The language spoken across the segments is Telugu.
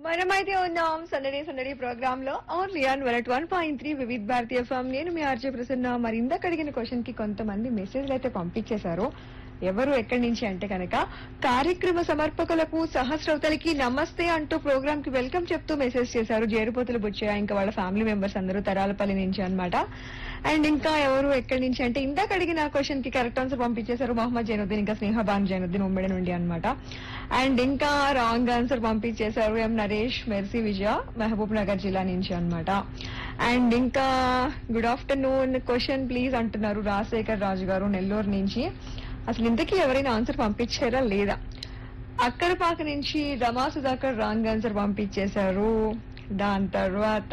మనమైతే ఉన్నాం సందడి సందడి ప్రోగ్రామ్ లో only on one one point three Vividh Bharati FM నేను మీ ఆర్జే ప్రసన్న మరి ఇందాక అడిగిన క్వశ్చన్ కి కొంతమంది మెసేజ్లు అయితే పంపించేశారు ఎవరు ఎక్కడి నుంచి అంటే కనుక కార్యక్రమ సమర్పకులకు సహస్రవతలకి నమస్తే అంటూ ప్రోగ్రామ్ కి వెల్కమ్ చెప్తూ మెసేజ్ చేశారు జేరుపోతులు బుచ్చయ్య ఇంకా వాళ్ళ ఫ్యామిలీ మెంబర్స్ అందరూ తరాలపల్లి నుంచి అన్నమాట అండ్ ఇంకా ఎవరు ఎక్కడి నుంచి అంటే ఇందాక అడిగిన క్వశ్చన్ కి కరెక్ట్ ఆన్సర్ పంపించేశారు మొహమ్మద్ జైనుద్దీన్ ఇంకా స్నేహబాన్ జైనుద్దీన్ ఉమ్మడి నుండి అన్నమాట అండ్ ఇంకా రాంగ్ ఆన్సర్ పంపించేశారు ఎం నరేష్ మెర్సీ విజయ మహబూబ్ నగర్ జిల్లా నుంచి అన్నమాట అండ్ ఇంకా గుడ్ ఆఫ్టర్నూన్ క్వశ్చన్ ప్లీజ్ అంటున్నారు రాజశేఖర్ రాజు గారు నెల్లూరు నుంచి అసలు ఇంతకీ ఎవరైనా ఆన్సర్ పంపించారా లేదా అక్కడపాక నుంచి రమా సుధాకర్ రాంగ్ ఆన్సర్ పంపించేశారు దాని తర్వాత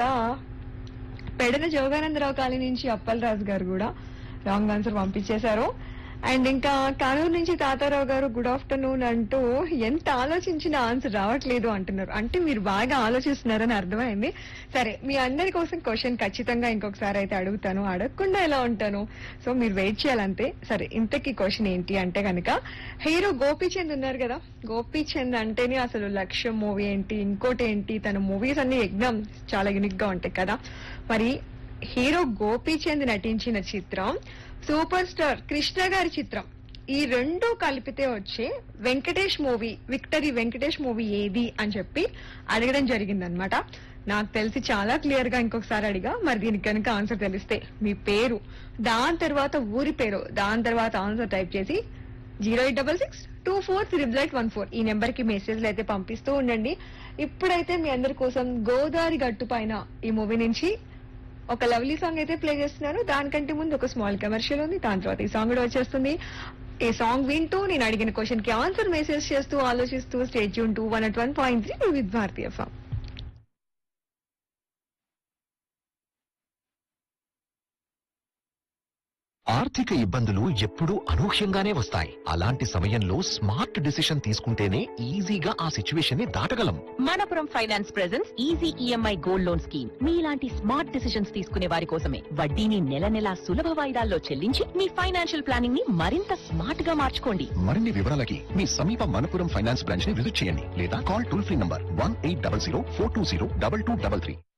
పెడన జోగానందరావు కాలనీ నుంచి అప్పలరాజు గారు కూడా రాంగ్ ఆన్సర్ పంపించేశారు అండ్ ఇంకా కానూరు నుంచి తాతారావు గారు గుడ్ ఆఫ్టర్నూన్ అంటూ ఎంత ఆలోచించిన ఆన్సర్ రావట్లేదు అంటున్నారు అంటే మీరు బాగా ఆలోచిస్తున్నారని అర్థమైంది సరే మీ అందరి కోసం క్వశ్చన్ ఖచ్చితంగా ఇంకొకసారి అయితే అడుగుతాను అడగకుండా ఎలా ఉంటాను సో మీరు వెయిట్ చేయాలంతే సరే ఇంతకీ క్వశ్చన్ ఏంటి అంటే కనుక హీరో గోపీచంద్ ఉన్నారు కదా గోపీచంద్ అంటేనే అసలు లక్ష్యం మూవీ ఏంటి ఇంకోటి ఏంటి తన మూవీస్ అన్ని ఎగ్జామ్ చాలా యూనిక్ గా ఉంటాయి కదా మరి హీరో గోపీచంద్ నటించిన చిత్రం సూపర్ స్టార్ కృష్ణ గారి చిత్రం ఈ రెండు కలిపితే వచ్చే Venkatesh movie victory Venkatesh movie ఏది అని చెప్పి అడగడం జరిగిందనమాట నాకు తెలిసి చాలా క్లియర్ గా ఇంకొకసారి అడిగా మరి దీనికి కనుక ఆన్సర్ తెలిస్తే మీ పేరు దాని తర్వాత ఊరి పేరు దాని తర్వాత ఆన్సర్ టైప్ చేసి zero eight double six two four triple eight one four ఈ నెంబర్ కి మెసేజ్లు అయితే పంపిస్తూ ఉండండి ఇప్పుడైతే మీ అందరి కోసం గోదావరి గట్టు పైన ఈ మూవీ నుంచి ఒక లవ్లీ సాంగ్ అయితే ప్లే చేస్తున్నాను దానికంటే ముందు ఒక స్మాల్ కమర్షియల్ ఉంది దాని తర్వాత ఈ సాంగ్ కూడా వచ్చేస్తుంది ఈ సాంగ్ వింటూ నేను అడిగిన క్వశ్చన్ కి ఆన్సర్ మెసేజ్ చేస్తూ ఆలోచిస్తూ stage two one at one point three with Bharati FM ఆర్థిక ఇబ్బందులు ఎప్పుడూ అనూహ్యంగానే వస్తాయి అలాంటి సమయంలో స్మార్ట్ డిసిషన్ తీసుకుంటేనే ఈజీగా ఆ సిచ్యువేషన్ ని దాటగలం Manappuram finance presents easy EMI gold loan scheme మీలాంటి స్మార్ట్ డిసిషన్స్ తీసుకునే వారి కోసమే వడ్డీని నెల నెలా సులభ వాయిదాల్లో చెల్లించి మీ ఫైనాన్షియల్ ప్లానింగ్ ని మరింత స్మార్ట్ గా మార్చుకోండి మరిన్ని వివరాలకి మీ సమీప మనపురం ఫైనాన్స్ బ్రాంచ్ ని విజిట్ చేయండి లేదా call toll free number one eight double zero four two zero double two double three